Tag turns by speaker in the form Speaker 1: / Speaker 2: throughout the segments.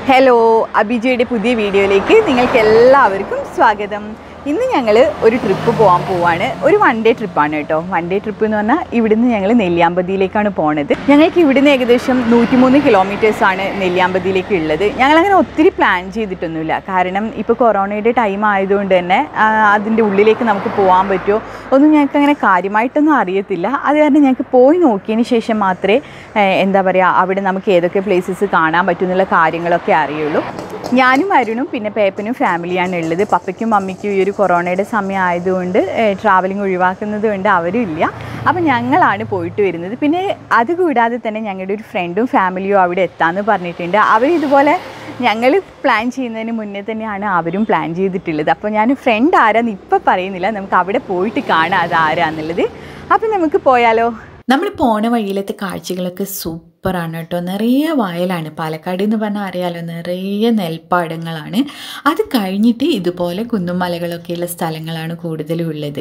Speaker 1: Hello അഭിജയുടെ പുതിയ വീഡിയോയിലേക്ക് നിങ്ങൾക്ക് എല്ലാവർക്കും സ്വാഗതം ഇന്ന് ഞങ്ങൾ ഒരു ട്രിപ്പ് പോകാൻ പോവാണ് ഒരു വൺ ഡേ ട്രിപ്പാണ് കേട്ടോ വൺ ഡേ ട്രിപ്പ് എന്ന് പറഞ്ഞാൽ ഇവിടുന്ന് ഞങ്ങൾ നെല്ലിയാമ്പതിയിലേക്കാണ് പോണത് ഞങ്ങൾക്ക് ഇവിടുന്ന് ഏകദേശം നൂറ്റിമൂന്ന് കിലോമീറ്റേഴ്സാണ് നെല്ലിയാമ്പതിയിലേക്ക് ഉള്ളത് ഞങ്ങളങ്ങനെ ഒത്തിരി പ്ലാൻ ചെയ്തിട്ടൊന്നുമില്ല കാരണം ഇപ്പോൾ കൊറോണയുടെ ടൈം ആയതുകൊണ്ട് തന്നെ ആ, അതിൻ്റെ ഉള്ളിലേക്ക് നമുക്ക് പോകാൻ പറ്റുമോ ഒന്നും ഞങ്ങൾക്ക് അങ്ങനെ കാര്യമായിട്ടൊന്നും അറിയത്തില്ല അത് കാരണം ഞങ്ങൾക്ക് പോയി നോക്കിയതിന് ശേഷം മാത്രമേ ഏഹ്, എന്താ പറയുക അവിടെ നമുക്ക് ഏതൊക്കെ പ്ലേസസ് കാണാൻ പറ്റും എന്നുള്ള കാര്യങ്ങളൊക്കെ അറിയുള്ളൂ ഞാനും അരുണും പിന്നെ പേപ്പനും ഫാമിലിയാണ് ഉള്ളത് പപ്പയ്ക്കും മമ്മിക്കും ഈ ഒരു കൊറോണയുടെ സമയം ആയതുകൊണ്ട് ട്രാവലിംഗ് ഒഴിവാക്കുന്നത് കൊണ്ട് അവരും ഇല്ല അപ്പം ഞങ്ങളാണ് പോയിട്ട് വരുന്നത് പിന്നെ അത് കൂടാതെ തന്നെ ഞങ്ങളുടെ ഒരു ഫ്രണ്ടും ഫാമിലിയും അവിടെ എത്താമെന്ന് പറഞ്ഞിട്ടുണ്ട് അവർ ഇതുപോലെ ഞങ്ങൾ പ്ലാൻ ചെയ്യുന്നതിന് മുന്നേ തന്നെയാണ് അവരും പ്ലാൻ ചെയ്തിട്ടുള്ളത് അപ്പോൾ ഞാൻ ഫ്രണ്ട് ആരാന്ന് ഇപ്പം പറയുന്നില്ല നമുക്ക് അവിടെ പോയിട്ട് കാണാം അത് ആരാന്നുള്ളത് അപ്പം നമുക്ക് പോയാലോ
Speaker 2: നമ്മൾ പോണ വഴിയിലത്തെ കാഴ്ചകളൊക്കെ സൂപ്പറാണ് കേട്ടോ നിറയെ വയലാണ് പാലക്കാട് എന്ന് പറഞ്ഞാൽ അറിയാലോ നിറയെ നെൽപ്പാടങ്ങളാണ് അത് കഴിഞ്ഞിട്ട് ഇതുപോലെ കുന്നും മലകളൊക്കെയുള്ള സ്ഥലങ്ങളാണ് കൂടുതലും ഉള്ളത്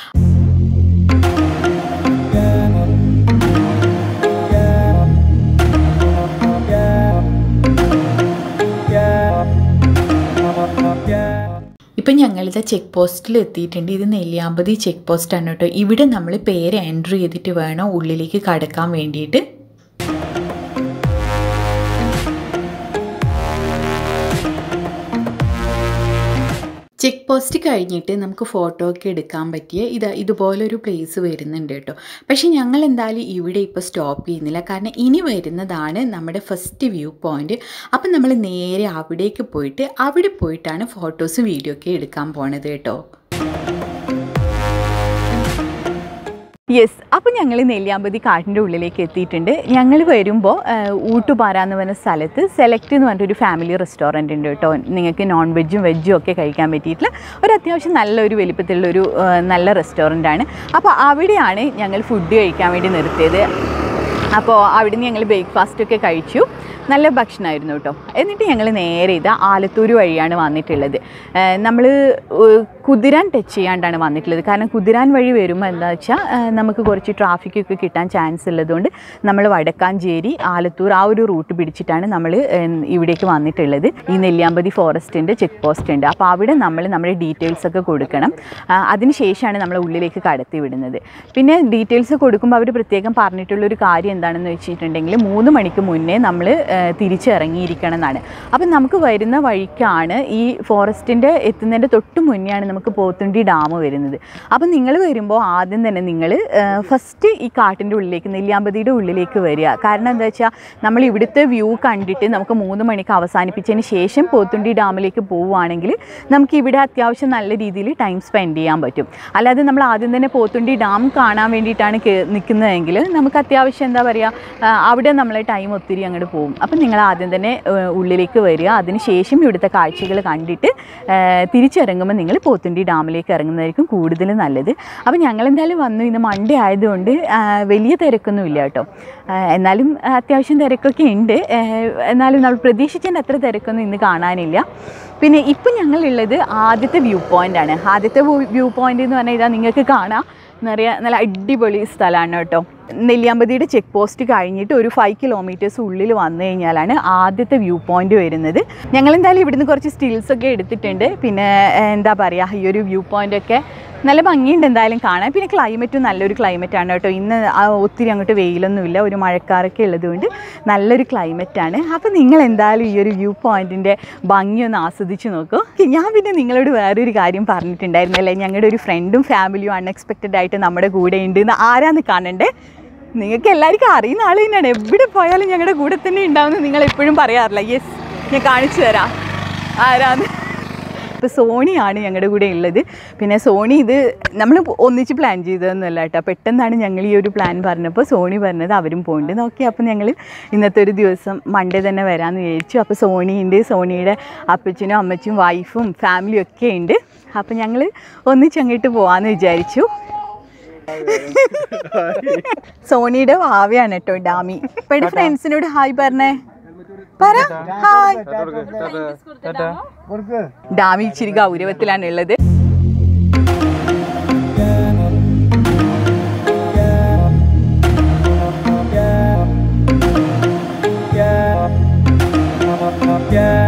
Speaker 2: ഇപ്പം ഞങ്ങളിത് ചെക്ക് പോസ്റ്റിൽ എത്തിയിട്ടുണ്ട് ഇത് നെല്ലിയാമ്പതി ചെക്ക് പോസ്റ്റാണ് കേട്ടോ ഇവിടെ നമ്മൾ പേര് എൻട്രി ചെയ്തിട്ട് വേണം ഉള്ളിലേക്ക് കടക്കാൻ വേണ്ടിയിട്ട് ചെക്ക് പോസ്റ്റ് കഴിഞ്ഞിട്ട് നമുക്ക് ഫോട്ടോ ഒക്കെ എടുക്കാൻ പറ്റിയ ഇത് ഇതുപോലൊരു പ്ലേസ് വരുന്നുണ്ട് കേട്ടോ പക്ഷേ ഞങ്ങൾ എന്തായാലും ഇവിടെ ഇപ്പോൾ സ്റ്റോപ്പ് ചെയ്യുന്നില്ല കാരണം ഇനി വരുന്നതാണ് നമ്മുടെ ഫസ്റ്റ് വ്യൂ പോയിന്റ് അപ്പം നമ്മൾ നേരെ അവിടേക്ക് പോയിട്ട് അവിടെ പോയിട്ടാണ് ഫോട്ടോസും വീഡിയോ ഒക്കെ എടുക്കാൻ പോണത് കേട്ടോ
Speaker 1: യെസ് അപ്പോൾ ഞങ്ങൾ നെല്ലിയാമ്പതി കാട്ടിൻ്റെ ഉള്ളിലേക്ക് എത്തിയിട്ടുണ്ട് ഞങ്ങൾ വരുമ്പോൾ ഊട്ടുപാറ എന്ന് പറഞ്ഞ സ്ഥലത്ത് സെലക്ട് എന്ന് പറഞ്ഞിട്ടൊരു ഫാമിലി റെസ്റ്റോറൻറ്റ് ഉണ്ട് കേട്ടോ നിങ്ങൾക്ക് നോൺ വെജും വെജും ഒക്കെ കഴിക്കാൻ പറ്റിയിട്ടുള്ള ഒരു അത്യാവശ്യം നല്ലൊരു വലിപ്പത്തിലുള്ളൊരു ആ, നല്ല റെസ്റ്റോറൻ്റ് ആണ് അപ്പോൾ അവിടെയാണ് ഞങ്ങൾ ഫുഡ് കഴിക്കാൻ വേണ്ടി നിർത്തിയത് അപ്പോൾ അവിടുന്ന് ഞങ്ങൾ ബ്രേക്ക്ഫാസ്റ്റ് ഒക്കെ കഴിച്ചു നല്ല ഭക്ഷണമായിരുന്നു കേട്ടോ എന്നിട്ട് ഞങ്ങൾ നേരെ ഇത് ആലത്തൂർ വഴിയാണ് വന്നിട്ടുള്ളത് നമ്മൾ കുതിരാൻ ടച്ച് ചെയ്യാണ്ടാണ് വന്നിട്ടുള്ളത് കാരണം കുതിരാൻ വഴി വരുമ്പോൾ എന്താ വെച്ചാൽ നമുക്ക് കുറച്ച് ട്രാഫിക്കൊക്കെ കിട്ടാൻ ചാൻസ് ഉള്ളതുകൊണ്ട് നമ്മൾ വടക്കാഞ്ചേരി ആലത്തൂർ ആ ഒരു റൂട്ട് പിടിച്ചിട്ടാണ് നമ്മൾ ഇവിടേക്ക് വന്നിട്ടുള്ളത് ഈ നെല്ലിയാമ്പതി ഫോറസ്റ്റിൻ്റെ ചെക്ക് പോസ്റ്റ് ഉണ്ട് അപ്പോൾ അവിടെ നമ്മൾ നമ്മുടെ ഡീറ്റെയിൽസ് ഒക്കെ കൊടുക്കണം ആ, അതിന് ശേഷമാണ് നമ്മൾ ഉള്ളിലേക്ക് കടത്തി വിടുന്നത് പിന്നെ ഡീറ്റെയിൽസ് കൊടുക്കുമ്പോൾ അവർ പ്രത്യേകം പറഞ്ഞിട്ടുള്ളൊരു കാര്യം എന്താണെന്ന് വെച്ചിട്ടുണ്ടെങ്കിൽ മൂന്ന് മണിക്ക് മുന്നേ നമ്മൾ തിരിച്ചിറങ്ങിയിരിക്കണം എന്നാണ് അപ്പം നമുക്ക് വരുന്ന വഴിക്കാണ് ഈ ഫോറസ്റ്റിൻ്റെ എത്തുന്നതിൻ്റെ തൊട്ട് മുന്നെയാണ് നമുക്ക് പോത്തുണ്ടി ഡാം വരുന്നത് അപ്പം നിങ്ങൾ വരുമ്പോൾ ആദ്യം തന്നെ നിങ്ങൾ ഫസ്റ്റ് ഈ കാട്ടിൻ്റെ ഉള്ളിലേക്ക് നെല്ലിയാമ്പതിയുടെ ഉള്ളിലേക്ക് വരിക കാരണം എന്താ വെച്ചാൽ നമ്മൾ ഇവിടുത്തെ വ്യൂ കണ്ടിട്ട് നമുക്ക് മൂന്ന് മണിക്ക് അവസാനിപ്പിച്ചതിന് ശേഷം പോത്തുണ്ടി ഡാമിലേക്ക് പോവുകയാണെങ്കിൽ നമുക്ക് ഇവിടെ അത്യാവശ്യം നല്ല രീതിയിൽ ടൈം സ്പെൻഡ് ചെയ്യാൻ പറ്റും അല്ലാതെ നമ്മൾ ആദ്യം തന്നെ പോത്തുണ്ടി ഡാം കാണാൻ വേണ്ടിയിട്ടാണ് കേ- നിൽക്കുന്നതെങ്കിൽ നമുക്ക് അത്യാവശ്യം എന്താ പറയുക ആ, അവിടെ നമ്മളെ ടൈം ഒത്തിരി അങ്ങോട്ട് പോകും അപ്പം നിങ്ങൾ ആദ്യം തന്നെ ഏ, ഉള്ളിലേക്ക് വരിക അതിന് ശേഷം ഇവിടുത്തെ കാഴ്ചകൾ കണ്ടിട്ട് ഏ, തിരിച്ചിറങ്ങുമ്പോൾ നിങ്ങൾ പോത്തുണ്ടി ഡാമിലേക്ക് ഇറങ്ങുന്നതായിരിക്കും കൂടുതൽ നല്ലത് അപ്പം ഞങ്ങൾ എന്തായാലും വന്നു ഇന്ന് മൺഡേ ആയതുകൊണ്ട് ആ, വലിയ തിരക്കൊന്നുമില്ല കേട്ടോ ആ, എന്നാലും ആ, അത്യാവശ്യം തിരക്കൊക്കെ ഉണ്ട് ഏ, എന്നാലും നമ്മൾ പ്രതീക്ഷിച്ചതിൻ്റെ അത്ര തിരക്കൊന്നും ഇന്ന് കാണാനില്ല പിന്നെ ഇപ്പം ഞങ്ങളുള്ളത് ആദ്യത്തെ വ്യൂ പോയിൻ്റ് ആണ് ആദ്യത്തെ വ്യൂ പോയിൻ്റ് എന്ന് പറഞ്ഞാൽ ഇതാ നിങ്ങൾക്ക് കാണാം നിറയെ നല്ല അടിപൊളി സ്ഥലമാണ് കേട്ടോ നെല്ലിയാമ്പതിയുടെ ചെക്ക് പോസ്റ്റ് കഴിഞ്ഞിട്ട് ഒരു ഫൈവ് കിലോമീറ്റേഴ്സ് ഉള്ളിൽ വന്നു കഴിഞ്ഞാലാണ് ആദ്യത്തെ വ്യൂ പോയിന്റ് വരുന്നത് ഞങ്ങൾ എന്തായാലും ഇവിടുന്ന് കുറച്ച് സ്റ്റിൽസ് ഒക്കെ എടുത്തിട്ടുണ്ട് പിന്നെ ഏഹ്, എന്താ പറയുക ഈ ഒരു വ്യൂ പോയിന്റ് ഒക്കെ നല്ല ഭംഗിയുണ്ട് എന്തായാലും കാണാൻ പിന്നെ ക്ലൈമറ്റും നല്ലൊരു ക്ലൈമറ്റ് ആണ് കേട്ടോ ഇന്ന് ആ ഒത്തിരി അങ്ങോട്ട് വെയിലൊന്നുമില്ല ഒരു മഴക്കാറൊക്കെ ഉള്ളതുകൊണ്ട് നല്ലൊരു ക്ലൈമറ്റ് ആണ് അപ്പോൾ നിങ്ങൾ എന്തായാലും ഈ ഒരു വ്യൂ പോയിന്റിൻ്റെ ഭംഗി ഒന്ന് ആസ്വദിച്ച് നോക്കൂ ഞാൻ പിന്നെ നിങ്ങളോട് വേറൊരു കാര്യം പറഞ്ഞിട്ടുണ്ടായിരുന്നല്ലേ ഞങ്ങളുടെ ഒരു ഫ്രണ്ടും ഫാമിലിയും അൺഎക്സ്പെക്റ്റഡ് ആയിട്ട് നമ്മുടെ കൂടെ ഉണ്ട് എന്ന് ആരാന്ന് കാണണ്ടേ നിങ്ങൾക്ക് എല്ലാവർക്കും അറിയുന്ന ആൾ തന്നെയാണ് എവിടെ പോയാലും ഞങ്ങളുടെ കൂടെ തന്നെ ഉണ്ടാവുമെന്ന് നിങ്ങൾ എപ്പോഴും പറയാറില്ല യെസ് ഞാൻ കാണിച്ചു തരാം ആരാന്ന് ഇപ്പോൾ സോണിയാണ് ഞങ്ങളുടെ കൂടെ ഉള്ളത് പിന്നെ സോണി ഇത് നമ്മൾ ഒന്നിച്ച് പ്ലാൻ ചെയ്തതൊന്നുമല്ല കേട്ടോ പെട്ടെന്നാണ് ഞങ്ങൾ ഈ ഒരു പ്ലാൻ പറഞ്ഞപ്പോൾ സോണി പറഞ്ഞത് അവരും പോകുന്നുണ്ട് നോക്കി അപ്പോൾ ഞങ്ങൾ ഇന്നത്തെ ഒരു ദിവസം മൺഡേ തന്നെ വരാമെന്ന് വിചാരിച്ചു അപ്പോൾ സോണിയുണ്ട് സോണിയുടെ അപ്പച്ചനും അമ്മച്ചും വൈഫും ഫാമിലിയും ഒക്കെ ഉണ്ട് അപ്പോൾ ഞങ്ങൾ ഒന്നിച്ച് അങ്ങോട്ട് പോകാമെന്ന് വിചാരിച്ചു സോണിയുടെ ഭാവിയാണ് കേട്ടോ ഡാമി ഇപ്പോഴും ഫ്രണ്ട്സിനോട് ഹായ് പറഞ്ഞേ പറ ഹായ് ഡാമി ഇച്ചിരി ഗൗരവത്തിലാണ് ഉള്ളത്
Speaker 3: Yeah.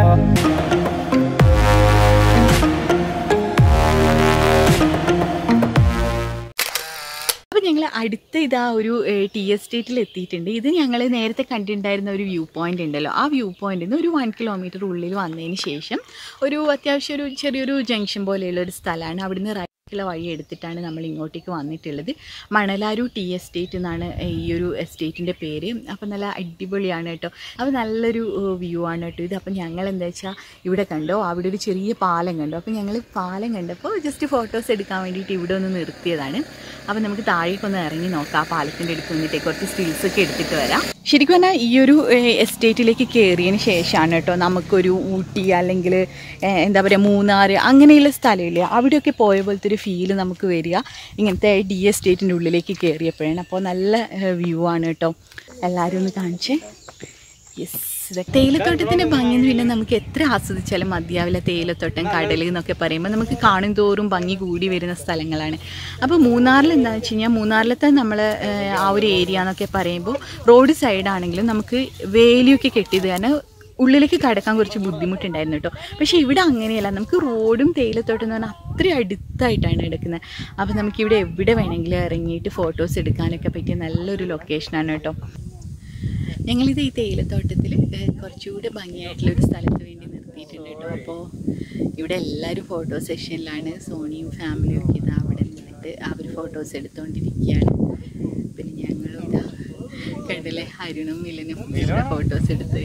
Speaker 1: അടുത്ത ഇതാ ഒരു ടി എസ്റ്റേറ്റിൽ എത്തിയിട്ടുണ്ട് ഇത് ഞങ്ങൾ നേരത്തെ കണ്ടിട്ടുണ്ടായിരുന്ന ഒരു വ്യൂ പോയിന്റ് ഉണ്ടല്ലോ ആ വ്യൂ പോയിന്റിൽ നിന്ന് ഒരു വൺ കിലോമീറ്റർ ഉള്ളിൽ വന്നതിന് ശേഷം ഒരു അത്യാവശ്യം ഒരു ചെറിയൊരു ജംഗ്ഷൻ പോലെയുള്ള ഒരു സ്ഥലമാണ് അവിടുന്ന് റൈറ്റുള്ള വഴി എടുത്തിട്ടാണ് നമ്മൾ ഇങ്ങോട്ടേക്ക് വന്നിട്ടുള്ളത് മണലാരു ടി എസ്റ്റേറ്റ് എന്നാണ് ഈ ഒരു എസ്റ്റേറ്റിൻ്റെ പേര് അപ്പം നല്ല അടിപൊളിയാണ് കേട്ടോ അപ്പോൾ നല്ലൊരു വ്യൂ ആണ് കേട്ടോ ഇത് അപ്പം ഞങ്ങൾ എന്താ വെച്ചാൽ ഇവിടെ കണ്ടോ അവിടെ ഒരു ചെറിയ പാലം കണ്ടോ അപ്പം ഞങ്ങൾ പാലം കണ്ടപ്പോൾ ജസ്റ്റ് ഫോട്ടോസ് എടുക്കാൻ വേണ്ടിയിട്ട് ഇവിടെ ഒന്ന് നിർത്തിയതാണ് അപ്പം നമുക്ക് താഴേക്കൊന്ന് ഇറങ്ങി നോക്കാം ആ പാലത്തിൻ്റെ അടുത്ത് വന്നിട്ട് കുറച്ച് സ്റ്റിൽസ് ഒക്കെ എടുത്തിട്ട് വരാം ശരിക്കും പറഞ്ഞാൽ ഈ ഒരു ഏഹ്, എസ്റ്റേറ്റിലേക്ക് കയറിയതിന് ശേഷമാണ് കേട്ടോ നമുക്കൊരു ഊട്ടി അല്ലെങ്കിൽ ഏഹ്, എന്താ പറയുക മൂന്നാർ അങ്ങനെയുള്ള സ്ഥലമില്ലേ അവിടെയൊക്കെ പോയ പോലത്തെ ഒരു ഫീല് നമുക്ക് വരിക ഇങ്ങനത്തെ ഡി എസ്റ്റേറ്റിൻ്റെ ഉള്ളിലേക്ക് കയറിയപ്പോഴാണ് അപ്പോൾ നല്ല വ്യൂ ആണ് കേട്ടോ എല്ലാവരും ഒന്ന് കാണിച്ചേ യെസ് തേയിലത്തോട്ടത്തിൻ്റെ ഭംഗി എന്ന് പിന്നെ നമുക്ക് എത്ര ആസ്വദിച്ചാലും മതിയാവില്ല തേയിലത്തോട്ടം കടൽ എന്നൊക്കെ പറയുമ്പോൾ നമുക്ക് കാണും തോറും ഭംഗി കൂടി വരുന്ന സ്ഥലങ്ങളാണ് അപ്പോൾ മൂന്നാറിൽ എന്താണെന്ന് വെച്ച് കഴിഞ്ഞാൽ മൂന്നാറിലത്തെ നമ്മൾ ആ ഒരു ഏരിയ എന്നൊക്കെ പറയുമ്പോൾ റോഡ് സൈഡാണെങ്കിലും നമുക്ക് വേലിയൊക്കെ കെട്ടിയത് കാരണം ഉള്ളിലേക്ക് കടക്കാൻ കുറച്ച് ബുദ്ധിമുട്ടുണ്ടായിരുന്നു കേട്ടോ പക്ഷേ ഇവിടെ അങ്ങനെയല്ല നമുക്ക് റോഡും തേയിലത്തോട്ടം എന്ന് പറഞ്ഞാൽ അത്രയും അടുത്തായിട്ടാണ് എടുക്കുന്നത് അപ്പോൾ നമുക്കിവിടെ എവിടെ വേണമെങ്കിലും ഇറങ്ങിയിട്ട് ഫോട്ടോസ് എടുക്കാനൊക്കെ പറ്റിയ നല്ലൊരു ലൊക്കേഷനാണ് കേട്ടോ ഞങ്ങളിത് ഈ തേയിലത്തോട്ടത്തിൽ കുറച്ചുകൂടി ഭംഗിയായിട്ടുള്ള ഒരു സ്ഥലത്ത് വേണ്ടി നിർത്തിയിട്ടുണ്ട് കേട്ടോ അപ്പോൾ ഇവിടെ എല്ലാവരും ഫോട്ടോ സെഷനിലാണ് സോണിയും ഫാമിലിയും ഒക്കെ ഇതാ അവിടെ നിന്നിട്ട് അവർ ഫോട്ടോസ് എടുത്തുകൊണ്ടിരിക്കുകയാണ് പിന്നെ ഞങ്ങളും ഇതാ കണ്ടില്ലേ അരുണും മിലനും ഇവിടെ ഫോട്ടോസ് എടുത്ത്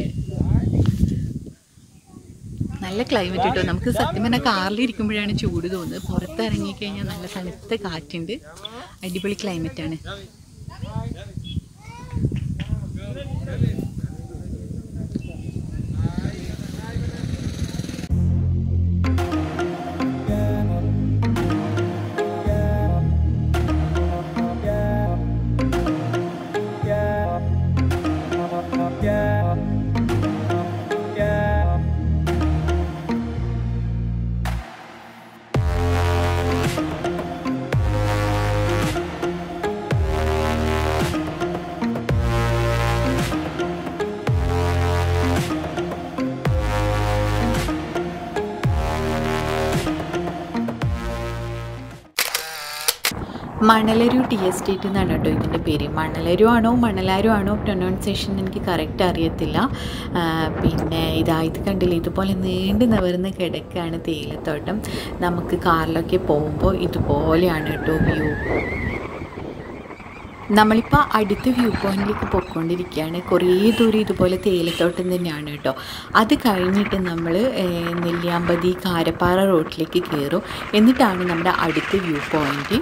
Speaker 1: നല്ല ക്ലൈമറ്റ് കിട്ടും നമുക്ക് സത്യം പറഞ്ഞാൽ കാറിലിരിക്കുമ്പോഴാണ് ചൂട് തോന്നുന്നത് പുറത്തിറങ്ങിക്കഴിഞ്ഞാൽ നല്ല തണുത്ത കാറ്റുണ്ട് അടിപൊളി ക്ലൈമറ്റാണ്
Speaker 2: മണലരു ടി എസ്റ്റേറ്റ് എന്നാണ് കേട്ടോ ഇതിൻ്റെ പേര് മണലരു ആണോ മണലാരു ആണോ പ്രൊനൗൺസിയേഷൻ എനിക്ക് കറക്റ്റ് അറിയത്തില്ല ആ, പിന്നെ ഇതാ ഇത് കണ്ടില്ലേ ഇതുപോലെ നീണ്ടു നിവർന്ന് കിടക്കുകയാണ് തേയിലത്തോട്ടം നമുക്ക് കാറിലൊക്കെ പോകുമ്പോൾ ഇതുപോലെയാണ് കേട്ടോ വ്യൂ നമ്മളിപ്പോൾ അടുത്ത വ്യൂ പോയിന്റിലേക്ക് പോയിക്കൊണ്ടിരിക്കുകയാണ് കുറേ ദൂരം ഇതുപോലെ തേയിലത്തോട്ടം തന്നെയാണ് കേട്ടോ അത് കഴിഞ്ഞിട്ട് നമ്മൾ നെല്ലിയാമ്പതി കാരപ്പാറ റോഡിലേക്ക് കയറും എന്നിട്ടാണ് നമ്മുടെ അടുത്ത വ്യൂ പോയിന്റ്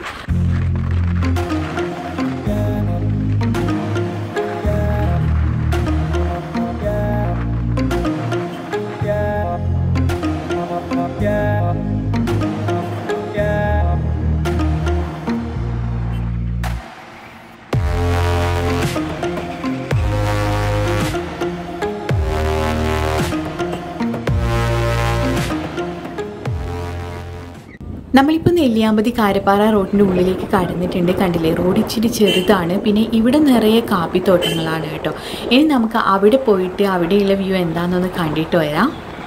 Speaker 2: നമ്മളിപ്പോൾ നെല്ലിയാമ്പതി കാരപ്പാറ റോഡിൻ്റെ ഉള്ളിലേക്ക് കടന്നിട്ടുണ്ട് കണ്ടില്ലേ റോഡ് ഇച്ചിരി ചെറുതാണ് പിന്നെ ഇവിടെ നിറയെ കാപ്പിത്തോട്ടങ്ങളാണ് കേട്ടോ ഇനി നമുക്ക് അവിടെ പോയിട്ട് അവിടെയുള്ള വ്യൂ എന്താണെന്നൊന്ന് കണ്ടിട്ട് വരാം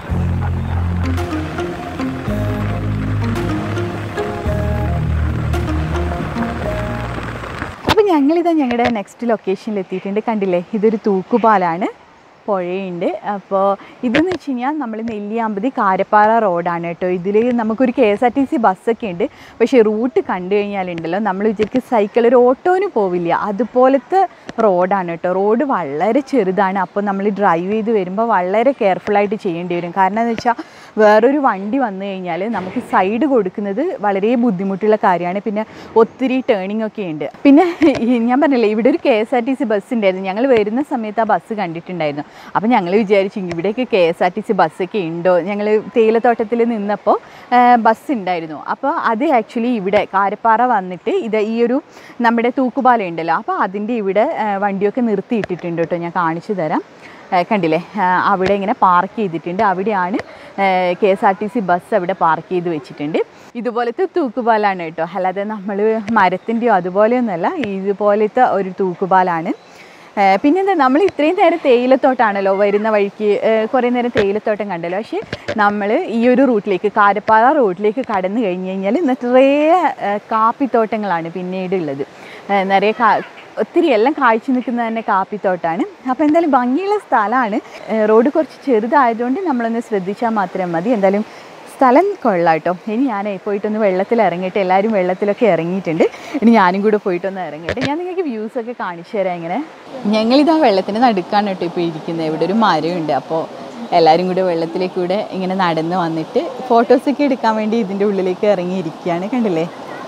Speaker 1: അപ്പോൾ ഞങ്ങളിതാ ഞങ്ങളുടെ നെക്സ്റ്റ് ലൊക്കേഷനിൽ എത്തിയിട്ടുണ്ട് കണ്ടില്ലേ ഇതൊരു തൂക്കുപാലാണ് പുഴയുണ്ട് അപ്പോൾ ഇതെന്ന് വെച്ച് കഴിഞ്ഞാൽ നമ്മൾ നെല്ലിയാമ്പതി കാരപ്പാറ റോഡാണ് കേട്ടോ ഇതിൽ നമുക്കൊരു K S R T C ബസ്സൊക്കെ ഉണ്ട് പക്ഷേ റൂട്ട് കണ്ടു കഴിഞ്ഞാലുണ്ടല്ലോ നമ്മൾ വിചാരിക്കും സൈക്കിൾ ഒരു ഓട്ടോന് പോവില്ല അതുപോലത്തെ റോഡാണ് കേട്ടോ റോഡ് വളരെ ചെറുതാണ് അപ്പോൾ നമ്മൾ ഡ്രൈവ് ചെയ്ത് വരുമ്പോൾ വളരെ കെയർഫുള്ളായിട്ട് ചെയ്യേണ്ടി വരും കാരണം എന്ന് വെച്ചാൽ വേറൊരു വണ്ടി വന്നു കഴിഞ്ഞാൽ നമുക്ക് സൈഡ് കൊടുക്കുന്നത് വളരെ ബുദ്ധിമുട്ടുള്ള കാര്യമാണ് പിന്നെ ഒത്തിരി ടേണിംഗ് ഒക്കെ ഉണ്ട് പിന്നെ ഈ ഞാൻ പറഞ്ഞില്ലേ ഇവിടെ ഒരു K S R T C bus ഉണ്ടായിരുന്നു ഞങ്ങൾ വരുന്ന സമയത്ത് ആ ബസ് കണ്ടിട്ടുണ്ടായിരുന്നു അപ്പോൾ ഞങ്ങൾ വിചാരിച്ചു ഇവിടേക്ക് K S R T C ബസ്സൊക്കെ ഉണ്ടോ ഞങ്ങൾ തേയിലത്തോട്ടത്തിൽ നിന്നപ്പോൾ ബസ് ഉണ്ടായിരുന്നു അപ്പോൾ അത് ആക്ച്വലി ഇവിടെ കാരപ്പാറ വന്നിട്ട് ഇത് ഈ ഒരു നമ്മുടെ തൂക്കുപാലം ഉണ്ടല്ലോ അപ്പോൾ അതിൻ്റെ ഇവിടെ ആ, വണ്ടിയൊക്കെ നിർത്തിയിട്ടിട്ടുണ്ട് കേട്ടോ ഞാൻ കാണിച്ചു തരാം ആ, കണ്ടില്ലേ ആ, അവിടെ ഇങ്ങനെ പാർക്ക് ചെയ്തിട്ടുണ്ട് അവിടെയാണ് K S R T C bus അവിടെ പാർക്ക് ചെയ്ത് വെച്ചിട്ടുണ്ട് ഇതുപോലത്തെ തൂക്കുപാലാണ് കേട്ടോ അല്ലാതെ നമ്മൾ മരത്തിൻ്റെയോ അതുപോലെയൊന്നുമല്ല ഇതുപോലത്തെ ഒരു തൂക്കുപാലാണ് ഏഹ് പിന്നെന്താ നമ്മൾ ഇത്രയും നേരം തേയിലത്തോട്ടാണല്ലോ വരുന്ന വഴിക്ക് ഏഹ് കുറേ നേരം തേയിലത്തോട്ടം കണ്ടല്ലോ പക്ഷേ നമ്മൾ ഈ ഒരു റൂട്ടിലേക്ക് കാരപ്പാറ റൂട്ടിലേക്ക് കടന്നു കഴിഞ്ഞ് കഴിഞ്ഞാൽ നിറയെ ഏഹ് കാപ്പിത്തോട്ടങ്ങളാണ് പിന്നീട് ഉള്ളത് ഏഹ് നിറയെ കാ ഒത്തിരി എല്ലാം കാഴ്ച നിൽക്കുന്നത് തന്നെ കാപ്പിത്തോട്ടാണ് അപ്പോൾ എന്തായാലും ഭംഗിയുള്ള സ്ഥലമാണ് ഏഹ് റോഡ് കുറച്ച് ചെറുതായതുകൊണ്ട് നമ്മളൊന്ന് ശ്രദ്ധിച്ചാൽ മാത്രം മതി എന്തായാലും സ്ഥലം കൊള്ളാം കേട്ടോ ഇനി ഞാൻ പോയിട്ടൊന്ന് വെള്ളത്തിൽ ഇറങ്ങിയിട്ട് എല്ലാവരും വെള്ളത്തിലൊക്കെ ഇറങ്ങിയിട്ടുണ്ട് ഇനി ഞാനും കൂടെ പോയിട്ടൊന്ന് ഇറങ്ങിയിട്ട് ഞാൻ നിങ്ങൾക്ക് വ്യൂസ് ഒക്കെ കാണിച്ചു തരാം ഇങ്ങനെ ഞങ്ങളിതാ വെള്ളത്തിൻ്റെ നടുക്കാണ് കേട്ടോ ഇപ്പോൾ ഇരിക്കുന്നത് ഇവിടെ ഒരു മരമുണ്ട് അപ്പോൾ എല്ലാവരും കൂടെ വെള്ളത്തിലേക്ക് കൂടെ ഇങ്ങനെ നടന്ന് വന്നിട്ട് ഫോട്ടോസൊക്കെ എടുക്കാൻ വേണ്ടി ഇതിൻ്റെ ഉള്ളിലേക്ക് ഇറങ്ങിയിരിക്കുകയാണ് കണ്ടില്ലേ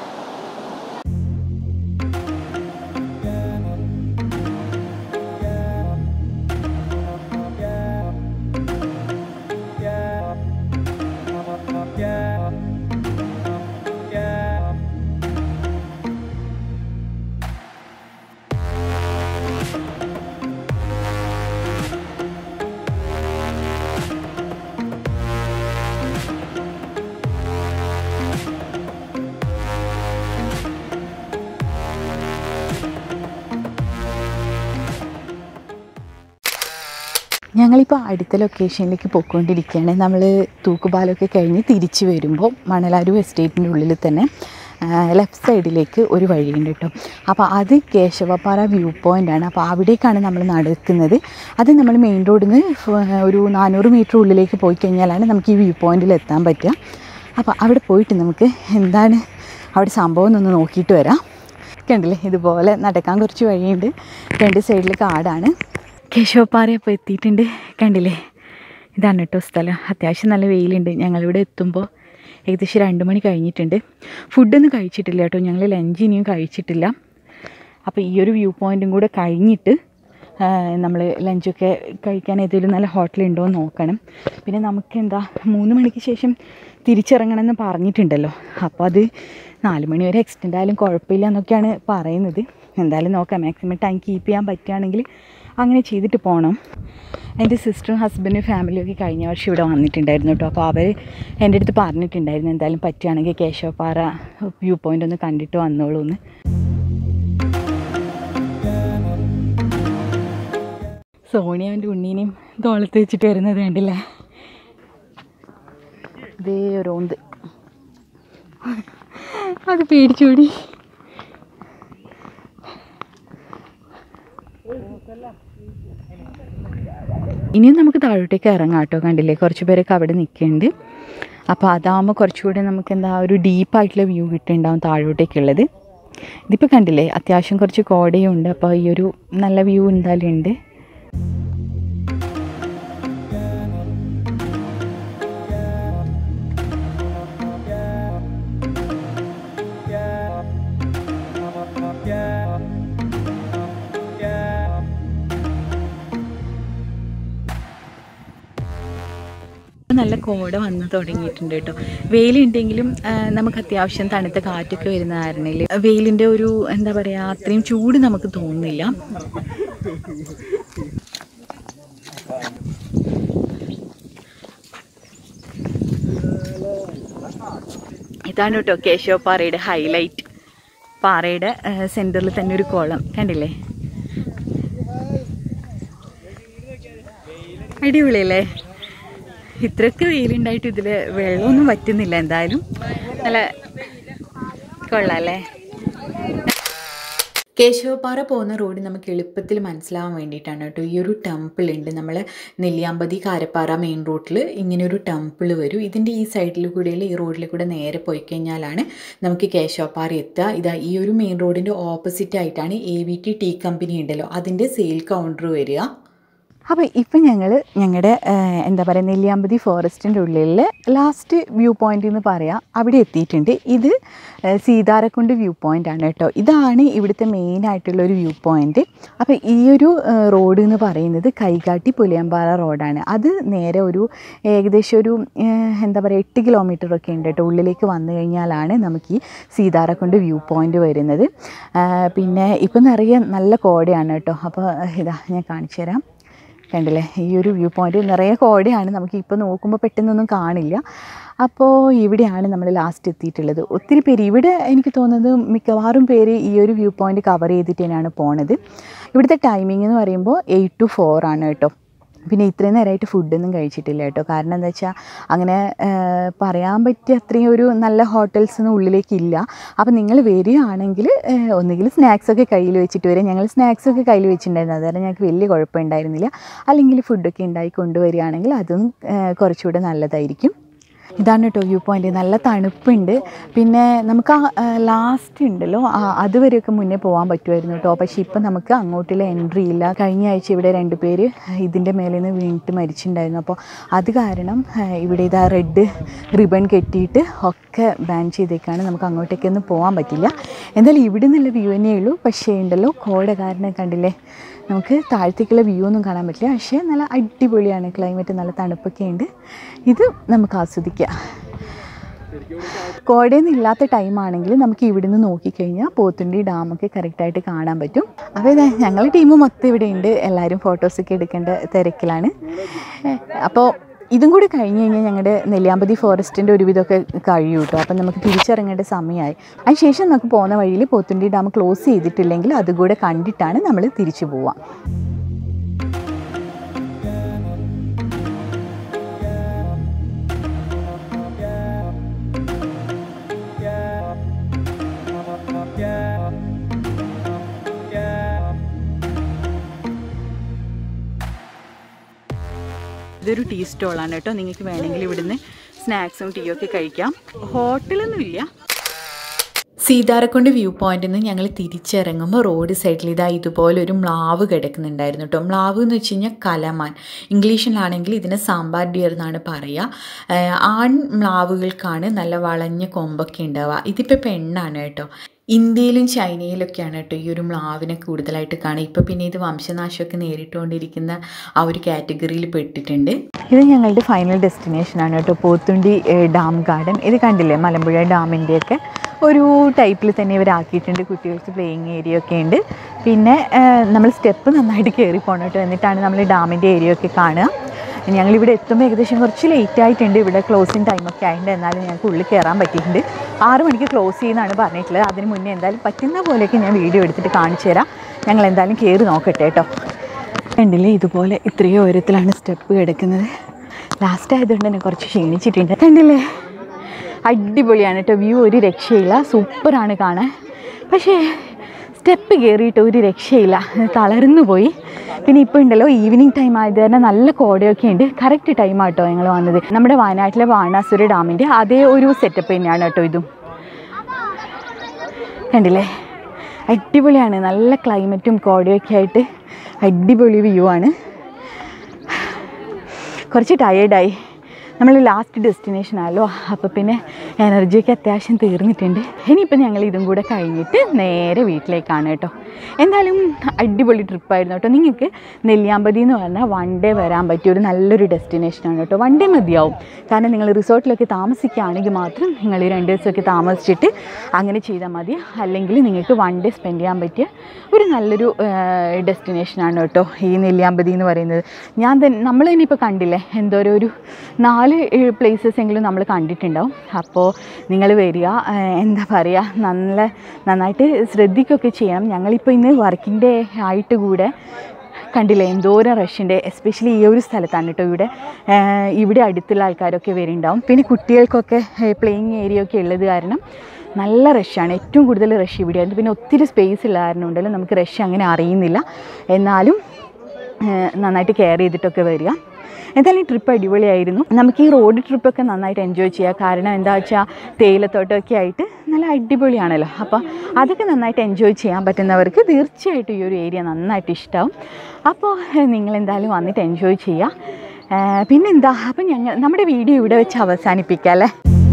Speaker 1: ഞങ്ങളിപ്പോൾ അടുത്ത ലൊക്കേഷനിലേക്ക് പോയിക്കൊണ്ടിരിക്കുകയാണ് നമ്മൾ തൂക്കുപാലമൊക്കെ കഴിഞ്ഞ് തിരിച്ച് വരുമ്പോൾ മണലാരു എസ്റ്റേറ്റിൻ്റെ ഉള്ളിൽ തന്നെ ലെഫ്റ്റ് സൈഡിലേക്ക് ഒരു വഴിയുണ്ട് കേട്ടോ അപ്പോൾ അത് കേശവപ്പാറ വ്യൂ പോയിൻ്റ് ആണ് അപ്പോൾ അവിടേക്കാണ് നമ്മൾ നടക്കുന്നത് അത് നമ്മൾ മെയിൻ റോഡിൽ നിന്ന് ഒരു നാനൂറ് മീറ്റർ ഉള്ളിലേക്ക് പോയി കഴിഞ്ഞാലാണ് നമുക്ക് ഈ വ്യൂ പോയിന്റിൽ എത്താൻ പറ്റുക അപ്പോൾ അവിടെ പോയിട്ട് നമുക്ക് എന്താണ് അവിടെ സംഭവം എന്നൊന്ന് നോക്കിയിട്ട് വരാം കണ്ടില്ലേ ഇതുപോലെ നടക്കാൻ കുറച്ച് വഴിയുണ്ട് രണ്ട് സൈഡിൽ കാടാണ് കേശവപ്പാറ ഇപ്പോൾ എത്തിയിട്ടുണ്ട് കണ്ടില്ലേ ഇതാണ് കേട്ടോ സ്ഥലം അത്യാവശ്യം നല്ല വെയിലുണ്ട് ഞങ്ങളിവിടെ എത്തുമ്പോൾ ഏകദേശം രണ്ട് മണി കഴിഞ്ഞിട്ടുണ്ട് ഫുഡൊന്നും കഴിച്ചിട്ടില്ല കേട്ടോ ഞങ്ങൾ ലഞ്ച് ഇനിയും കഴിച്ചിട്ടില്ല അപ്പോൾ ഈ ഒരു വ്യൂ പോയിൻറ്റും കൂടെ കഴിഞ്ഞിട്ട് നമ്മൾ ലഞ്ചൊക്കെ കഴിക്കാൻ ഏതെങ്കിലും നല്ല ഹോട്ടലുണ്ടോ എന്ന് നോക്കണം പിന്നെ നമുക്ക് എന്താ മൂന്ന് മണിക്ക് ശേഷം തിരിച്ചിറങ്ങണമെന്ന് പറഞ്ഞിട്ടുണ്ടല്ലോ അപ്പോൾ അത് നാല് മണി വരെ എക്സ്റ്റെൻഡ് ആയാലും കുഴപ്പമില്ല എന്നൊക്കെയാണ് പറയുന്നത് എന്തായാലും നോക്കാം മാക്സിമം ടൈം കീപ്പ് ചെയ്യാൻ പറ്റുകയാണെങ്കിൽ അങ്ങനെ ചെയ്തിട്ട് പോകണം എൻ്റെ സിസ്റ്ററും ഹസ്ബൻഡും ഫാമിലിയും ഒക്കെ കഴിഞ്ഞ വർഷം ഇവിടെ വന്നിട്ടുണ്ടായിരുന്നു കേട്ടോ അപ്പോൾ അവർ എൻ്റെ അടുത്ത് പറഞ്ഞിട്ടുണ്ടായിരുന്നു എന്തായാലും പറ്റുകയാണെങ്കിൽ കേശവപ്പാറ വ്യൂ പോയിൻ്റ് ഒന്ന് കണ്ടിട്ട് വന്നോളൂ എന്ന് സോണിയാൻ്റെ ഉണ്ണീനെയും തോളത്ത് വെച്ചിട്ട് വരുന്നത് കണ്ടില്ലേ ഇതേ ഒരു ഓന്ത് അത് പേടിച്ചോടി ഇനിയും നമുക്ക് താഴോട്ടേക്ക് ഇറങ്ങാം കേട്ടോ കണ്ടില്ലേ കുറച്ച് പേരൊക്കെ അവിടെ നിൽക്കുന്നുണ്ട് അപ്പോൾ അതാകുമ്പോൾ കുറച്ചുകൂടെ നമുക്ക് എന്താ ഒരു ഡീപ്പായിട്ടുള്ള വ്യൂ കിട്ടുന്നുണ്ടാവും താഴോട്ടേക്കുള്ളത് ഇതിപ്പോൾ കണ്ടില്ലേ അത്യാവശ്യം കുറച്ച് കോടയും ഉണ്ട് അപ്പോൾ ഈ ഒരു നല്ല വ്യൂ എന്തായാലും ഉണ്ട് നല്ല കോട വന്ന് തുടങ്ങിയിട്ടുണ്ട് കേട്ടോ വെയിലുണ്ടെങ്കിലും ആ, നമുക്ക് അത്യാവശ്യം തണുത്ത കാറ്റൊക്കെ വരുന്ന കാരണയിൽ വെയിലിൻ്റെ ഒരു എന്താ പറയുക അത്രയും ചൂട് നമുക്ക് തോന്നുന്നില്ല ഇതാണ് കേട്ടോ കേശവ പാറയുടെ ഹൈലൈറ്റ് പാറയുടെ സെൻറ്ററിൽ തന്നെ ഒരു കുളം കണ്ടില്ലേ അടിപൊളിയല്ലേ ഇത്രയൊക്കെ വെയിലുണ്ടായിട്ട് ഇതിൽ വെള്ളമൊന്നും വറ്റുന്നില്ല എന്തായാലും നല്ല കൊള്ളാല്ലേ
Speaker 2: കേശവപ്പാറ പോകുന്ന റോഡ് നമുക്ക് എളുപ്പത്തിൽ മനസ്സിലാവാൻ വേണ്ടിയിട്ടാണ് കേട്ടോ ഈ ഒരു ടെമ്പിൾ ഉണ്ട് നമ്മൾ നെല്ലിയാമ്പതി കാരപ്പാറ മെയിൻ റോഡിൽ ഇങ്ങനെ ഒരു ടെമ്പിൾ വരും ഇതിൻ്റെ ഈ സൈഡിൽ കൂടെയുള്ള ഈ റോഡിൽ കൂടെ നേരെ പോയി കഴിഞ്ഞാലാണ് നമുക്ക് കേശവപ്പാറ എത്തുക ഇതാ ഈ ഒരു മെയിൻ റോഡിൻ്റെ ഓപ്പോസിറ്റ് ആയിട്ടാണ് A V T tea company ഉണ്ടല്ലോ അതിൻ്റെ സെയിൽ കൗണ്ടർ വരിക
Speaker 1: അപ്പോൾ ഇപ്പം ഞങ്ങൾ ഞങ്ങളുടെ എന്താ പറയുക നെല്ലിയാമ്പതി ഫോറസ്റ്റിൻ്റെ ഉള്ളിൽ ലാസ്റ്റ് വ്യൂ പോയിൻ്റ് എന്ന് പറയാം അവിടെ എത്തിയിട്ടുണ്ട് ഇത് ഏഹ്, സീതാരക്കുണ്ട് വ്യൂ പോയിൻ്റ് ആണ് കേട്ടോ ഇതാണ് ഇവിടുത്തെ മെയിൻ ആയിട്ടുള്ള ഒരു വ്യൂ പോയിൻ്റ് അപ്പോൾ ഈ ഒരു ഏഹ്, റോഡ് എന്ന് പറയുന്നത് കൈകാട്ടി പുലിയമ്പാറ റോഡാണ് അത് നേരെ ഒരു ഏകദേശം ഒരു ഏഹ്, എന്താ പറയുക എട്ട് കിലോമീറ്റർ ഒക്കെ ഉണ്ട് കേട്ടോ ഉള്ളിലേക്ക് വന്നു കഴിഞ്ഞാലാണ് നമുക്ക് ഈ സീതാരക്കുണ്ട് വ്യൂ പോയിൻ്റ് വരുന്നത് ആഹ്, പിന്നെ ഇപ്പം നിറയെ നല്ല കോടയാണ് കേട്ടോ അപ്പോൾ ഇതാ ഞാൻ കാണിച്ചു തരാം കണ്ടില്ലേ ഈ ഒരു വ്യൂ പോയിന്റ് നിറയെ കോടയാണ് നമുക്ക് ഇപ്പോൾ നോക്കുമ്പോൾ പെട്ടെന്നൊന്നും കാണില്ല അപ്പോൾ ഇവിടെയാണ് നമ്മൾ ലാസ്റ്റ് എത്തിയിട്ടുള്ളത് ഒത്തിരി പേര് ഇവിടെ എനിക്ക് തോന്നുന്നത് മിക്കവാറും പേര് ഈ ഒരു വ്യൂ പോയിന്റ് കവർ ചെയ്തിട്ട് തന്നെയാണ് പോണത് ഇവിടുത്തെ ടൈമിംഗ് എന്ന് പറയുമ്പോൾ എയ്റ്റ് ടു ഫോർ ആണ് കേട്ടോ പിന്നെ ഇത്രയും നേരമായിട്ട് ഫുഡൊന്നും കഴിച്ചിട്ടില്ല കേട്ടോ കാരണം എന്താ വെച്ചാൽ അങ്ങനെ ആ, പറയാൻ പറ്റിയ അത്രയും ഒരു നല്ല ഹോട്ടൽസ് ഒന്നും ഉള്ളിലേക്ക് ഇല്ല അപ്പോൾ നിങ്ങൾ വരികയാണെങ്കിൽ ഒന്നുകിൽ സ്നാക്സൊക്കെ കയ്യിൽ വെച്ചിട്ട് വരിക ഞങ്ങൾ സ്നാക്സൊക്കെ കയ്യിൽ വെച്ചിട്ടുണ്ടായിരുന്നു അതുകാരണം ഞങ്ങൾക്ക് വലിയ കുഴപ്പമുണ്ടായിരുന്നില്ല അല്ലെങ്കിൽ ഫുഡൊക്കെ ഉണ്ടാക്കി കൊണ്ടുവരികയാണെങ്കിൽ അതും ആ, കുറച്ചുകൂടെ നല്ലതായിരിക്കും ഇതാണ് കേട്ടോ വ്യൂ പോയിൻ്റ് നല്ല തണുപ്പുണ്ട് പിന്നെ നമുക്ക് ആ ലാസ്റ്റ് ഉണ്ടല്ലോ ആ അതുവരെയൊക്കെ മുന്നേ പോകാൻ പറ്റുമായിരുന്നു കേട്ടോ പക്ഷേ ഇപ്പം നമുക്ക് അങ്ങോട്ടുള്ള എൻട്രി ഇല്ല കഴിഞ്ഞ ആഴ്ച ഇവിടെ രണ്ട് പേര് ഇതിൻ്റെ മേലെ നിന്ന് വീണിട്ട് മരിച്ചിട്ടുണ്ടായിരുന്നു അപ്പോൾ അത് കാരണം ആ, ഇവിടെ ഇതാ റെഡ് റിബൺ കെട്ടിയിട്ട് ഒക്കെ ബാൻ ചെയ്തേക്കാണ് നമുക്ക് അങ്ങോട്ടേക്കൊന്നും പോകാൻ പറ്റില്ല എന്തായാലും ഇവിടെ നിന്നുള്ള വ്യൂ തന്നെയേ ഉള്ളൂ പക്ഷേ ഉണ്ടല്ലോ കോട കാരണം കണ്ടില്ലേ നമുക്ക് താഴത്തേക്കുള്ള വ്യൂ ഒന്നും കാണാൻ പറ്റില്ല പക്ഷേ നല്ല അടിപൊളിയാണ് ക്ലൈമറ്റ് നല്ല തണുപ്പൊക്കെ ഉണ്ട് ഇത് നമുക്ക് ആസ്വദിക്കാം കോടയൊന്നും ഇല്ലാത്ത ടൈമാണെങ്കിൽ നമുക്ക് ഇവിടുന്ന് നോക്കിക്കഴിഞ്ഞാൽ പോത്തുണ്ടി ഡാമൊക്കെ കറക്റ്റായിട്ട് കാണാൻ പറ്റും അപ്പോൾ ഇത് ഞങ്ങളുടെ ടീം മൊത്തം ഇവിടെ ഉണ്ട് എല്ലാവരും ഫോട്ടോസൊക്കെ എടുക്കേണ്ട തിരക്കിലാണ് അപ്പോൾ ഇതും കൂടി കഴിഞ്ഞ് കഴിഞ്ഞാൽ ഞങ്ങളുടെ നെല്ലിയാമ്പതി ഫോറസ്റ്റിൻ്റെ ഒരുവിധമൊക്കെ കഴിയും കേട്ടോ അപ്പം നമുക്ക് തിരിച്ചിറങ്ങേണ്ട സമയമായി അതിനുശേഷം നമുക്ക് പോകുന്ന വഴിയിൽ പോത്തുണ്ടി ഡാം ക്ലോസ് ചെയ്തിട്ടില്ലെങ്കിൽ അതുകൂടെ കണ്ടിട്ടാണ് നമ്മൾ തിരിച്ചു പോവാം ഇതൊരു ടീ സ്റ്റോളാണ് കേട്ടോ നിങ്ങൾക്ക് വേണമെങ്കിൽ ഇവിടുന്ന് സ്നാക്സും ടീയും ഒക്കെ കഴിക്കാം ഹോട്ടലൊന്നും ഇല്ല
Speaker 2: സീതാരക്കുണ്ട് വ്യൂ പോയിന്റിൽ നിന്ന് ഞങ്ങൾ തിരിച്ചിറങ്ങുമ്പോൾ റോഡ് സൈഡിൽ ഇതാ ഇതുപോലെ ഒരു മ്ലാവ് കിടക്കുന്നുണ്ടായിരുന്നു കേട്ടോ മ്ലാവ് എന്ന് വെച്ച് കഴിഞ്ഞാൽ കലമാൻ ഇംഗ്ലീഷിലാണെങ്കിൽ ഇതിനെ സാമ്പാർ ഡിയർ എന്നാണ് പറയുക ഏഹ് ആൺ മ്ലാവുകൾക്കാണ് നല്ല വളഞ്ഞ കൊമ്പൊക്കെ ഉണ്ടാവുക ഇതിപ്പോൾ പെണ്ണാണ് കേട്ടോ ഇന്ത്യയിലും ചൈനയിലൊക്കെയാണ് കേട്ടോ ഈ ഒരു മ്ലാവിനെ കൂടുതലായിട്ട് കാണുക ഇപ്പോൾ പിന്നെ ഇത് വംശനാശമൊക്കെ നേരിട്ടുകൊണ്ടിരിക്കുന്ന ആ ഒരു കാറ്റഗറിയിൽ പെട്ടിട്ടുണ്ട്
Speaker 1: ഇത് ഞങ്ങളുടെ ഫൈനൽ ഡെസ്റ്റിനേഷനാണ് കേട്ടോ പോത്തുണ്ടി ഏഹ്, ഡാം ഗാർഡൻ ഇത് കണ്ടില്ലേ മലമ്പുഴ ഡാമിൻ്റെയൊക്കെ ഒരു ടൈപ്പിൽ തന്നെ ഇവരാക്കിയിട്ടുണ്ട് കുട്ടികൾക്ക് പ്ലേയിങ് ഏരിയ ഒക്കെ ഉണ്ട് പിന്നെ ഏഹ്, നമ്മൾ സ്റ്റെപ്പ് നന്നായിട്ട് കയറി പോകണം കേട്ടോ എന്നിട്ടാണ് നമ്മൾ ഡാമിൻ്റെ ഏരിയ ഒക്കെ കാണുക ഞങ്ങളിവിടെ എത്തുമ്പോൾ ഏകദേശം കുറച്ച് ലേറ്റ് ആയിട്ടുണ്ട് ഇവിടെ ക്ലോസിങ് ടൈമൊക്കെ ആയിട്ടുണ്ട് എന്നാലും ഞങ്ങൾക്ക് ഉള്ളിൽ കയറാൻ പറ്റിയിട്ടുണ്ട് ആറ് മണിക്ക് ക്ലോസ് ചെയ്യുന്നതാണ് പറഞ്ഞിട്ടുള്ളത് അതിന് മുന്നേ എന്തായാലും പറ്റുന്ന പോലെയൊക്കെ ഞാൻ വീഡിയോ എടുത്തിട്ട് കാണിച്ചു തരാം ഞങ്ങൾ എന്തായാലും കയറി നോക്കട്ടെ കേട്ടോ കണ്ടില്ലേ ഇതുപോലെ ഇത്രയും ഉയരത്തിലാണ് സ്റ്റെപ്പ് കിടക്കുന്നത് ലാസ്റ്റ് ആയതുകൊണ്ട് തന്നെ കുറച്ച് ക്ഷീണിച്ചിട്ടുണ്ട് കണ്ടില്ലേ അടിപൊളിയാണ് കേട്ടോ വ്യൂ ഒരു രക്ഷയില്ല സൂപ്പറാണ് കാണാൻ പക്ഷേ സ്റ്റെപ്പ് കയറിയിട്ട് ഒരു രക്ഷയില്ല തളർന്നു പോയി പിന്നെ ഇപ്പോൾ ഉണ്ടല്ലോ ഈവനിങ് ടൈം ആയത് തന്നെ നല്ല കോടയൊക്കെ ഉണ്ട് കറക്റ്റ് ടൈമാണ് കേട്ടോ ഞങ്ങൾ വന്നത് നമ്മുടെ വയനാട്ടിലെ ബാണാസുര ഡാമിൻ്റെ അതേ ഒരു സെറ്റപ്പ് തന്നെയാണ് കേട്ടോ ഇതും കണ്ടില്ലേ അടിപൊളിയാണ് നല്ല ക്ലൈമറ്റും കോടയൊക്കെ ആയിട്ട് അടിപൊളി വ്യൂ ആണ് കുറച്ച് ടയേർഡായി നമ്മൾ ലാസ്റ്റ് ഡെസ്റ്റിനേഷൻ ആണല്ലോ അപ്പോൾ പിന്നെ എനർജിയൊക്കെ അത്യാവശ്യം തീർന്നിട്ടുണ്ട് ഇനിയിപ്പോൾ ഞങ്ങൾ ഇതും കൂടെ കഴിഞ്ഞിട്ട് നേരെ വീട്ടിലേക്കാണ് കേട്ടോ എന്തായാലും അടിപൊളി ട്രിപ്പായിരുന്നു കേട്ടോ നിങ്ങൾക്ക് നെല്ലിയാമ്പതി എന്ന് പറഞ്ഞാൽ വൺ ഡേ വരാൻ പറ്റിയ ഒരു നല്ലൊരു ഡെസ്റ്റിനേഷനാണ് കേട്ടോ വൺ ഡേ മതിയാവും കാരണം നിങ്ങൾ റിസോർട്ടിലൊക്കെ താമസിക്കുകയാണെങ്കിൽ മാത്രം നിങ്ങൾ ഈ രണ്ട് ദിവസമൊക്കെ താമസിച്ചിട്ട് അങ്ങനെ ചെയ്താൽ മതി അല്ലെങ്കിൽ നിങ്ങൾക്ക് വൺ ഡേ സ്പെൻഡ് ചെയ്യാൻ പറ്റിയ ഒരു നല്ലൊരു ഡെസ്റ്റിനേഷനാണ് കേട്ടോ ഈ നെല്ലിയാമ്പതി എന്ന് പറയുന്നത് ഞാൻ തന്നെ നമ്മൾ തന്നെ ഇപ്പോൾ കണ്ടില്ലേ എന്തോരം ഒരു നാല് പ്ലേസസ് എങ്കിലും നമ്മൾ കണ്ടിട്ടുണ്ടാവും അപ്പോൾ നിങ്ങൾ വരിക ഏഹ് എന്താ പറയുക നല്ല നന്നായിട്ട് ശ്രദ്ധിക്കുകയൊക്കെ ചെയ്യണം ഞങ്ങളിപ്പോൾ ഇന്ന് വർക്കിംഗ് ഡേ ആയിട്ട് കൂടെ കണ്ടില്ലേ എന്തോരം റഷിൻ്റെ എസ്പെഷ്യലി ഈ ഒരു സ്ഥലത്താണ് കേട്ടോ ഇവിടെ ഏഹ് ഇവിടെ അടുത്തുള്ള ആൾക്കാരൊക്കെ വരുന്നുണ്ടാവും പിന്നെ കുട്ടികൾക്കൊക്കെ പ്ലേയിങ് ഏരിയ ഒക്കെ ഉള്ളത് കാരണം നല്ല റഷാണ് ഏറ്റവും കൂടുതൽ റഷ് ഇവിടെയായിരുന്നു പിന്നെ ഒത്തിരി സ്പേസ് ഉള്ള കാരണം ഉണ്ടല്ലോ നമുക്ക് റഷ് അങ്ങനെ അറിയുന്നില്ല എന്നാലും ഏഹ് നന്നായിട്ട് കെയർ ചെയ്തിട്ടൊക്കെ വരിക എന്തായാലും ട്രിപ്പ് അടിപൊളിയായിരുന്നു നമുക്ക് ഈ റോഡ് ട്രിപ്പൊക്കെ നന്നായിട്ട് എൻജോയ് ചെയ്യാം കാരണം എന്താ വെച്ചാൽ തേയിലത്തോട്ടമൊക്കെ ആയിട്ട് നല്ല അടിപൊളിയാണല്ലോ അപ്പോൾ അതൊക്കെ നന്നായിട്ട് എൻജോയ് ചെയ്യാൻ പറ്റുന്നവർക്ക് തീർച്ചയായിട്ടും ഈ ഒരു ഏരിയ നന്നായിട്ട് ഇഷ്ടമാവും അപ്പോൾ നിങ്ങൾ എന്തായാലും വന്നിട്ട് എൻജോയ് ചെയ്യുക ഏഹ് പിന്നെന്താ അപ്പം ഞങ്ങൾ നമ്മുടെ വീഡിയോ ഇവിടെ വെച്ച് അവസാനിപ്പിക്കാം അല്ലേ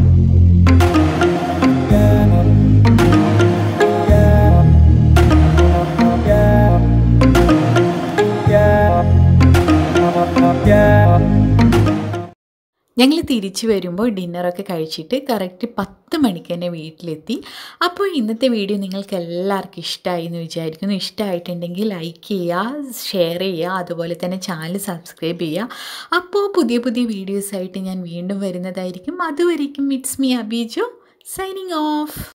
Speaker 2: ഞങ്ങൾ തിരിച്ചു വരുമ്പോൾ ഡിന്നറൊക്കെ കഴിച്ചിട്ട് കറക്റ്റ് പത്ത് മണിക്ക് തന്നെ വീട്ടിലെത്തി അപ്പോൾ ഇന്നത്തെ വീഡിയോ നിങ്ങൾക്ക് എല്ലാവർക്കും ഇഷ്ടമായി എന്ന് വിചാരിക്കുന്നു ഇഷ്ടമായിട്ടുണ്ടെങ്കിൽ ലൈക്ക് ചെയ്യുക ഷെയർ ചെയ്യുക അതുപോലെ തന്നെ ചാനൽ സബ്സ്ക്രൈബ് ചെയ്യുക അപ്പോൾ പുതിയ പുതിയ വീഡിയോസായിട്ട് ഞാൻ വീണ്ടും വരുന്നതായിരിക്കും അതുവരേക്കും it's me Abijo signing of